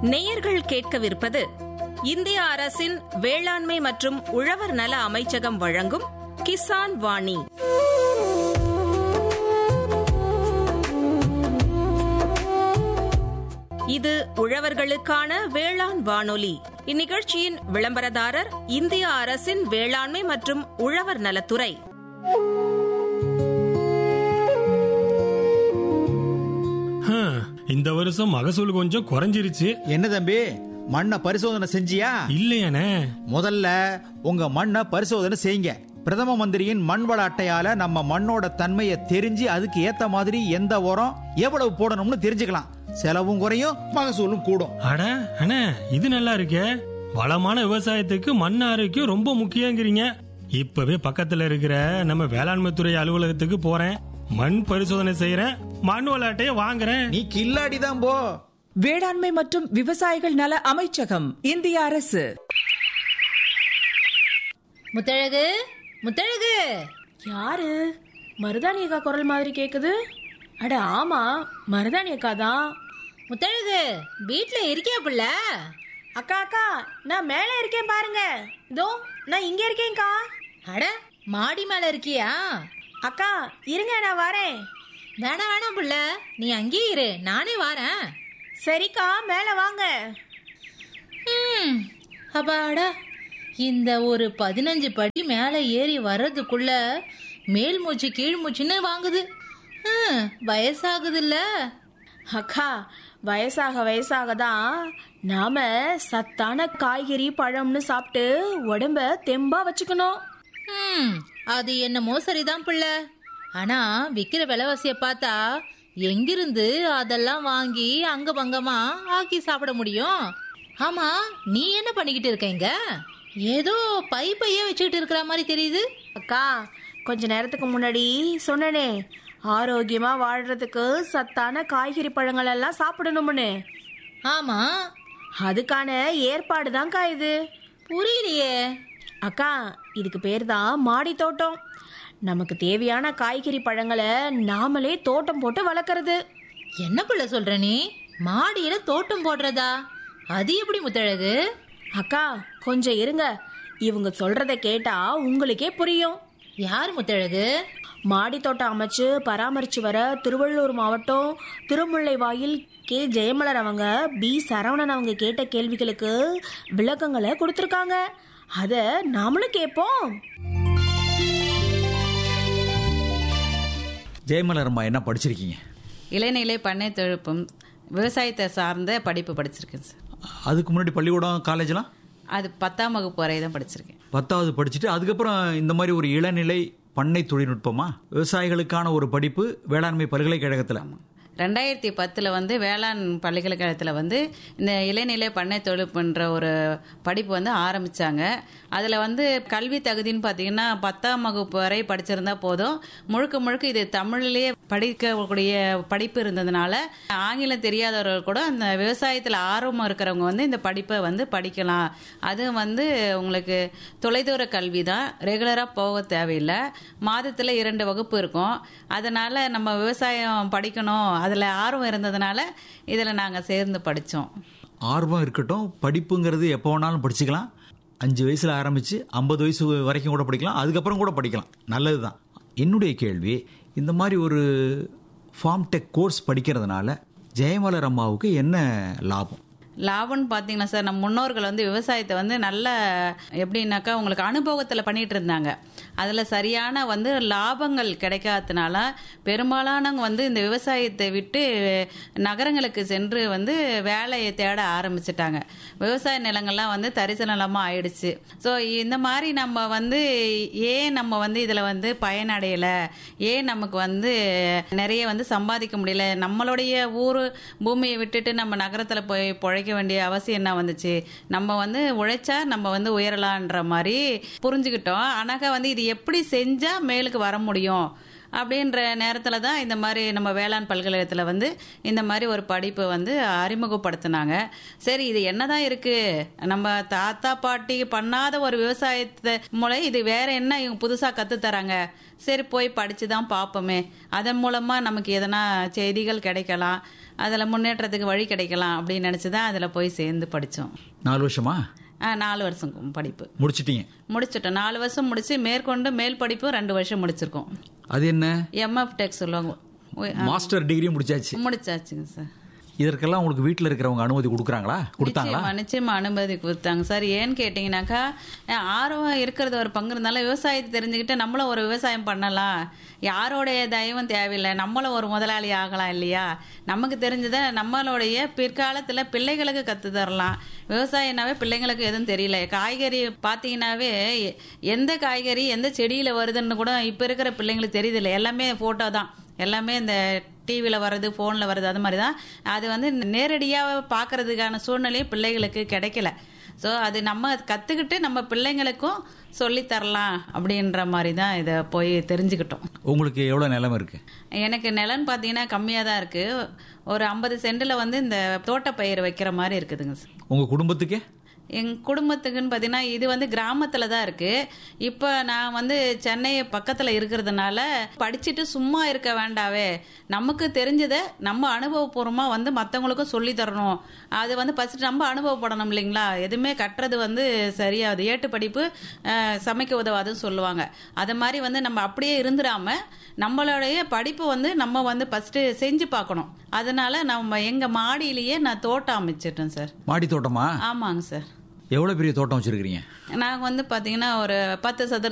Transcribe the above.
நேயர்கள் கேட்கவிருப்பது இந்திய அரசின் வேளாண்மை மற்றும் உழவர் நல அமைச்சகம் வழங்கும் கிசான் வாணி இது உழவர்களுக்கான வேளாண் வானொலி இந்நிகழ்ச்சியின் விளம்பரதாரர் இந்திய அரசின் வேளாண்மை மற்றும் உழவர் நலத்துறை ஹம், இந்த வருஷம் மகசூல் கொஞ்சம் குறைஞ்சிருச்சு என்ன தம்பி மண்ணை பரிசோதனை செஞ்சியா இல்லையானே முதல்ல உங்க மண்ணை பரிசோதனை செய்யுங்க பிரதம மந்திரியின் மண் வள அட்டையால நம்ம மண்ணோட தன்மையை தெரிஞ்சு அதுக்கு ஏத்த மாதிரி எந்த உரம் எவ்வளவு போடணும்னு தெரிஞ்சுக்கலாம் செலவும் குறையும் மகசூலும் கூடும் அட அண்ணே இது நல்லா இருக்கே வளமான விவசாயத்துக்கு மண் ஆரோக்கியம் ரொம்ப முக்கியங்கிறீங்க இப்பவே பக்கத்துல இருக்கிற நம்ம வேளாண்மை துறை அலுவலகத்துக்கு போறேன் மண் பரிசோதனை செய்யறேன் மண் விளையாட்டைய வாங்குறேன் நீ கில்லாடி தான் போ வேளாண்மை மற்றும் விவசாயிகள் நல அமைச்சகம் இந்திய அரசு முத்தழகு முத்தழகு யாரு மருதாணி அக்கா குரல் மாதிரி கேக்குது அட ஆமா மருதாணி அக்கா தான் முத்தழகு வீட்ல இருக்கியா புள்ள அக்கா அக்கா நான் மேலே இருக்கேன் பாருங்க இதோ நான் இங்க இருக்கேன்க்கா அட மாடி மேல இருக்கியா அக்கா இருங்க நான் வரேன் வேணாம் வேணாம் புள்ள நீ அங்கேயே இரு நானே வரேன் சரிக்கா மேலே வாங்க ம், அப்பாடா இந்த ஒரு பதினஞ்சு படி மேலே ஏறி வர்றதுக்குள்ள மேல் மூச்சு கீழ் மூச்சுன்னு வாங்குது ஹம், வயசாகுதுல்ல அக்கா வயசாக வயசாக தான் நாம சத்தான காய்கறி பழம்னு சாப்பிட்டு உடம்ப தெம்பா வச்சுக்கணும் ம், அது என்னமோ சரிதான் புள்ள ஆனா விக்கிற விலைவாசிய பார்த்தா எங்கிருந்து அதெல்லாம் வாங்கி அங்க பங்கமா ஆக்கி சாப்பிட முடியும் ஆமா நீ என்ன பண்ணிக்கிட்டு இருக்கீங்க ஏதோ பை பைய வச்சுக்கிட்டு இருக்கிற மாதிரி தெரியுது அக்கா கொஞ்ச நேரத்துக்கு முன்னாடி சொன்னனே ஆரோக்கியமா வாழ்றதுக்கு சத்தான காய்கறி பழங்கள் எல்லாம் சாப்பிடணும்னு ஆமா அதுக்கான ஏற்பாடு தான்க்கா இது புரியலையே அக்கா இதுக்கு பேர் தான் மாடி தோட்டம் நமக்கு தேவையான காய்கறி பழங்களை நாமளே தோட்டம் போட்டு வளர்க்கறது என்ன புள்ள சொல்ற நீ மாடியில தோட்டம் போடுறதா அது எப்படி முத்தழகு அக்கா கொஞ்சம் இருங்க இவங்க சொல்றத கேட்டா உங்களுக்கே புரியும் யார் முத்தழகு மாடி தோட்டம் அமைச்சு பராமரிச்சு வர திருவள்ளூர் மாவட்டம் திருமுல்லைவாயில் கே ஜெயமலர் அவங்க பி சரவணன் அவங்க கேட்ட கேள்விகளுக்கு விளக்கங்களை கொடுத்துருக்காங்க அத நாமளும் கேட்போம் ஜெயமலரம்மா என்ன படிச்சிருக்கீங்க இளைநிலை பண்ணை தொழில்நுட்பம் விவசாயத்தை சார்ந்த படிப்பு படிச்சிருக்கேன் சார் அதுக்கு முன்னாடி பள்ளிக்கூடம் காலேஜ்லாம் அது பத்தாம் வகுப்பு வரை தான் படிச்சிருக்கேன் பத்தாவது படிச்சுட்டு அதுக்கப்புறம் இந்த மாதிரி ஒரு இளநிலை பண்ணை தொழில்நுட்பமா விவசாயிகளுக்கான ஒரு படிப்பு வேளாண்மை பல்கலைக்கழகத்தில் ரெண்டாயிரத்தி பத்தில் வந்து வேளாண் பல்கலைக்கழகத்தில் வந்து இந்த இளைநிலை பண்ணை தொழில்நுட்பன்ற ஒரு படிப்பு வந்து ஆரம்பித்தாங்க அதில் வந்து கல்வி தகுதின்னு பார்த்தீங்கன்னா பத்தாம் வகுப்பு வரை படிச்சிருந்தா போதும் முழுக்க முழுக்க இது தமிழ்லேயே படிக்கக்கூடிய படிப்பு இருந்ததுனால ஆங்கிலம் தெரியாதவர்கள் கூட அந்த விவசாயத்தில் ஆர்வம் இருக்கிறவங்க வந்து இந்த படிப்பை வந்து படிக்கலாம் அது வந்து உங்களுக்கு தொலைதூர கல்வி தான் ரெகுலராக போக தேவையில்லை மாதத்தில் இரண்டு வகுப்பு இருக்கும் அதனால் நம்ம விவசாயம் படிக்கணும் அதில் ஆர்வம் இருந்ததுனால இதில் நாங்கள் சேர்ந்து படித்தோம் ஆர்வம் இருக்கட்டும் படிப்புங்கிறது எப்போ வேணாலும் படிச்சுக்கலாம் அஞ்சு வயசுல ஆரம்பிச்சு ஐம்பது வயசு வரைக்கும் கூட படிக்கலாம் அதுக்கப்புறம் கூட படிக்கலாம் நல்லது தான் என்னுடைய கேள்வி இந்த மாதிரி ஒரு ஃபார்ம் டெக் கோர்ஸ் படிக்கிறதுனால ஜெயமலர் அம்மாவுக்கு என்ன லாபம் லாபம்னு பார்த்தீங்கன்னா சார் நம்ம முன்னோர்கள் வந்து விவசாயத்தை வந்து நல்ல எப்படின்னாக்கா உங்களுக்கு அனுபவத்தில் பண்ணிட்டு இருந்தாங்க அதில் சரியான வந்து லாபங்கள் கிடைக்காததுனால பெரும்பாலானவங்க வந்து இந்த விவசாயத்தை விட்டு நகரங்களுக்கு சென்று வந்து வேலையை தேட ஆரம்பிச்சிட்டாங்க விவசாய நிலங்கள்லாம் வந்து தரிசு நிலமாக ஆயிடுச்சு ஸோ இந்த மாதிரி நம்ம வந்து ஏன் நம்ம வந்து இதில் வந்து பயனடையலை ஏன் நமக்கு வந்து நிறைய வந்து சம்பாதிக்க முடியல நம்மளுடைய ஊர் பூமியை விட்டுட்டு நம்ம நகரத்தில் போய் பிழைக்க வேண்டிய அவசியம் என்ன வந்துச்சு நம்ம வந்து உழைச்சா நம்ம வந்து உயரலான்ற மாதிரி புரிஞ்சுக்கிட்டோம் ஆனாக்கா வந்து இது எப்படி செஞ்சா மேலுக்கு வர முடியும் அப்படின்ற நேரத்தில் தான் இந்த மாதிரி நம்ம வேளாண் பல்கலைக்கழகத்தில் வந்து இந்த மாதிரி ஒரு படிப்பு வந்து அறிமுகப்படுத்தினாங்க சரி இது என்னதான் இருக்கு நம்ம தாத்தா பாட்டி பண்ணாத ஒரு விவசாயத்தை முறை இது வேற என்ன இவங்க புதுசாக கற்று தராங்க சரி போய் படித்து தான் பார்ப்போமே அதன் மூலமாக நமக்கு எதனா செய்திகள் கிடைக்கலாம் அதில் முன்னேற்றத்துக்கு வழி கிடைக்கலாம் அப்படின்னு நினச்சி தான் அதில் போய் சேர்ந்து படித்தோம் நாலு வருஷமா நாலு வருஷம் படிப்பு முடிச்சிட்டீங்க முடிச்சிட்டோம் நாலு வருஷம் முடிச்சு மேற்கொண்டு மேல் படிப்பு ரெண்டு வருஷம் முடிச்சிருக்கோம் அது என்ன எம்எஃப் டெக் சொல்லுவாங்க ஒய், ஆ, மாஸ்டர் டிகிரி முடிச்சாச்சு முடிச்சாச்சுங்க சார் இதற்கெல்லாம் உங்களுக்கு வீட்டில் இருக்கிறவங்க அனுமதி கொடுக்குறாங்களா கொடுத்தாங்களா நிச்சயமா நிச்சயமா அனுமதி கொடுத்தாங்க சார் ஏன்னு கேட்டீங்கன்னாக்கா அஹ், ஆர்வம் இருக்கிறது ஒரு பங்கு இருந்தாலும் விவசாயத்தை தெரிஞ்சுக்கிட்டு நம்மளும் ஒரு விவசாயம் பண்ணலாம் யாரோடைய தயவும் தேவையில்லை நம்மளும் ஒரு முதலாளி ஆகலாம் இல்லையா நமக்கு தெரிஞ்சதை நம்மளுடைய பிற்காலத்தில் பிள்ளைகளுக்கு கற்று தரலாம் விவசாயம்னாவே பிள்ளைங்களுக்கு எதுவும் தெரியல காய்கறி பார்த்தீங்கன்னாவே எ- எந்த காய்கறி எந்த செடியில் வருதுன்னு கூட இப்போ இருக்கிற பிள்ளைங்களுக்கு தெரியுதில்ல எல்லாமே ஃபோட்டோ தான் எல்லாமே இந்த டிவியில் வர்றது ஃபோனில் வர்றது அது மாதிரி தான் அது வந்து நேரடியாக பார்க்கறதுக்கான சூழ்நிலையும் பிள்ளைகளுக்கு கிடைக்கல ஸோ அது நம்ம கற்றுக்கிட்டு நம்ம பிள்ளைங்களுக்கும் சொல்லித் தரலாம் அப்படின்ற மாதிரி தான் இதை போய் தெரிஞ்சுக்கிட்டோம் உங்களுக்கு எவ்வளோ நிலைமை இருக்கு எனக்கு நிலன்னு பார்த்தீங்கன்னா கம்மியாக தான் இருக்குது ஒரு ஐம்பது சென்டில் வந்து இந்த தோட்டப்பயிர் வைக்கிற மாதிரி இருக்குதுங்க சார் உங்கள் குடும்பத்துக்கே எங் குடும்பத்துக்குன்னு பார்த்தீங்கன்னா இது வந்து கிராமத்தில் தான் இருக்கு இப்போ நான் வந்து சென்னை பக்கத்தில் இருக்கிறதுனால படிச்சுட்டு சும்மா இருக்க வேண்டாவே நமக்கு தெரிஞ்சதை நம்ம அனுபவபூர்வமாக வந்து மற்றவங்களுக்கும் சொல்லி தரணும் அது வந்து ஃபஸ்ட்டு நம்ம அனுபவப்படணும் இல்லைங்களா எதுவுமே கட்டுறது வந்து சரியாது ஏட்டு படிப்பு அஹ், சமைக்க உதவாதுன்னு சொல்லுவாங்க அது மாதிரி வந்து நம்ம அப்படியே இருந்துடாம நம்மளுடைய படிப்பு வந்து நம்ம வந்து ஃபஸ்ட்டு செஞ்சு பார்க்கணும் அதனால நம்ம எங்கள் மாடியிலேயே நான் தோட்டம் அமைச்சிட்டேன் சார் மாடி தோட்டமா ஆமாங்க சார் எவ்வளோ பெரிய தோட்டம் வச்சிருக்கிறீங்க நாங்கள் வந்து பார்த்தீங்கன்னா ஒரு பத்து சதுர